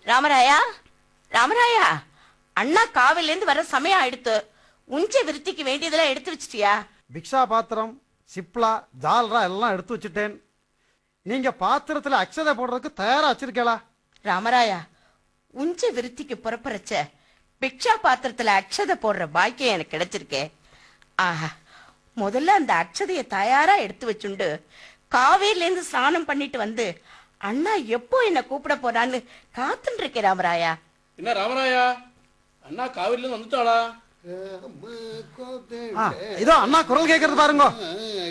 ராமராயா ராமராயா அண்ணா காவில இருந்து வர சமயம் ஆயிடுத்து உஞ்ச விருத்திக்கு வேண்டியதெல்லாம் எடுத்து வச்சிட்டியா பிக்ஷா பாத்திரம் சிப்லா ஜால்ரா எல்லாம் எடுத்து வச்சுட்டேன் நீங்க பாத்திரத்துல அக்ஷதை போடுறதுக்கு தயாரா வச்சிருக்கீங்களா ராமராயா உஞ்ச விருத்திக்கு புறப்புறச்ச பிக்ஷா பாத்திரத்துல அக்ஷதை போடுற பாக்கியம் எனக்கு கிடைச்சிருக்கே ஆஹா முதல்ல அந்த அக்ஷதைய தயாரா எடுத்து வச்சுண்டு காவேரில இருந்து ஸ்நானம் பண்ணிட்டு வந்து அண்ணா எப்போ என்ன கூப்பிட போறான்னு காத்துட்டு இருக்கேன் ராமராயா என்ன ராமராயா அண்ணா காவிரில இருந்து வந்துட்டாளா ஆ, இதோ அண்ணா குரல் கேட்கறது பாருங்க